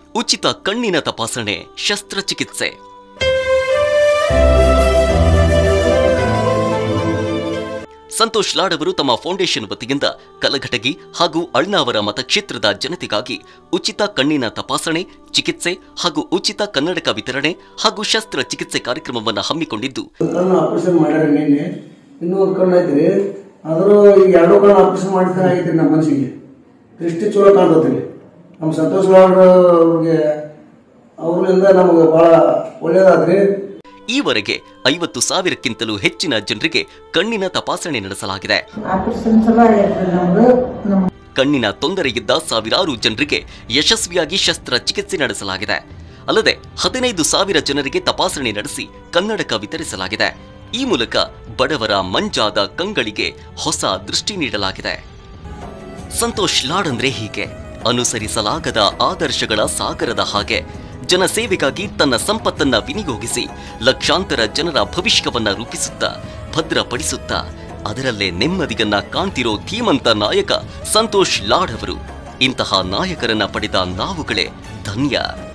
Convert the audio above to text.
ಉಚಿತ ಕಣ್ಣಿನ ತಪಾಸಣೆ ಶಸ್ತ್ರಚಿಕಿತ್ಸೆ ಸಂತೋಷ್ ಲಾಡ್ ಅವರು ತಮ್ಮ ಫೌಂಡೇಶನ್ ವತಿಯಿಂದ ಕಲಘಟಗಿ ಹಾಗೂ ಅಳ್ನಾವರ ಮತಕ್ಷೇತ್ರದ ಜನತೆಗಾಗಿ ಉಚಿತ ಕಣ್ಣಿನ ತಪಾಸಣೆ ಚಿಕಿತ್ಸೆ ಹಾಗೂ ಉಚಿತ ಕನ್ನಡಕ ವಿತರಣೆ ಹಾಗೂ ಶಸ್ತ್ರಚಿಕಿತ್ಸೆ ಕಾರ್ಯಕ್ರಮವನ್ನು ಹಮ್ಮಿಕೊಂಡಿದ್ದು ಕಣ್ಣು ಆಪರೇಷನ್ ಮಾಡ್ಯಾರ ನಿನ್ನೆ ಇನ್ನೂ ಒಂದು ಕಣ್ಣು ಐತ್ರಿ ಆದರೂ ಈಗ ಎರಡು ಕಣ್ಣು ಆಪರೇಷನ್ ಮಾಡಿದ್ರೆ ಆಗೈತ್ರಿ ನಮ್ಮ ಮನಸ್ಸಿಗೆ ದೃಷ್ಟಿ ಚಲೋ ಕಾಣ್ತೈತ್ರಿ ನಮ್ಮ ಸಂತೋಷ್ ಲಾಡ್ ಅವ್ರಿಗೆ ಅವ್ರಿಂದ ನಮಗೆ ಭಾಳ ಒಳ್ಳೇದಾದ್ರಿ ಈವರೆಗೆ ಐವತ್ತು ಸಾವಿರಕ್ಕಿಂತಲೂ ಹೆಚ್ಚಿನ ಜನರಿಗೆ ಕಣ್ಣಿನ ತಪಾಸಣೆ ನಡೆಸಲಾಗಿದೆ ಆಪರೇಷನ್ ಚಲೋ ಆಗೈತ್ರಿ ನಮ್ದು ನಮ್ಮ ಕಣ್ಣಿನ ತೊಂದರೆಯಿದ್ದ ಸಾವಿರಾರು ಜನರಿಗೆ ಯಶಸ್ವಿಯಾಗಿ ಶಸ್ತ್ರಚಿಕಿತ್ಸೆ ನಡೆಸಲಾಗಿದೆ ಅಲ್ಲದೆ ಹದಿನೈದು ಸಾವಿರ ಜನರಿಗೆ ತಪಾಸಣೆ ನಡೆಸಿ ಕನ್ನಡಕ ವಿತರಿಸಲಾಗಿದೆ ಈ ಮೂಲಕ ಬಡವರ ಮಂಜಾದ ಕಂಗಳಿಗೆ ಹೊಸ ದೃಷ್ಟಿ ನೀಡಲಾಗಿದೆ ಸಂತೋಷ್ ಲಾಡ್ ಅಂದ್ರೆ ಹೀಗೆ ಅನುಸರಿಸಲಾಗದ ಆದರ್ಶಗಳ ಸಾಗರದ ಹಾಗೆ ಜನಸೇವೆಗಾಗಿ ತನ್ನ ಸಂಪತ್ತನ್ನ ವಿನಿಯೋಗಿಸಿ ಲಕ್ಷಾಂತರ ಜನರ ಭವಿಷ್ಯವನ್ನ ರೂಪಿಸುತ್ತಾ ಭದ್ರಪಡಿಸುತ್ತಾ ಅದರಲ್ಲೇ ನೆಮ್ಮದಿಯನ್ನ ಕಾಣ್ತಿರೋ ಧೀಮಂತ ನಾಯಕ ಸಂತೋಷ್ ಲಾಡ್ ಅವರು ಇಂತಹ ನಾಯಕರನ್ನ ಪಡೆದ ನಾವುಗಳೇ ಧನ್ಯ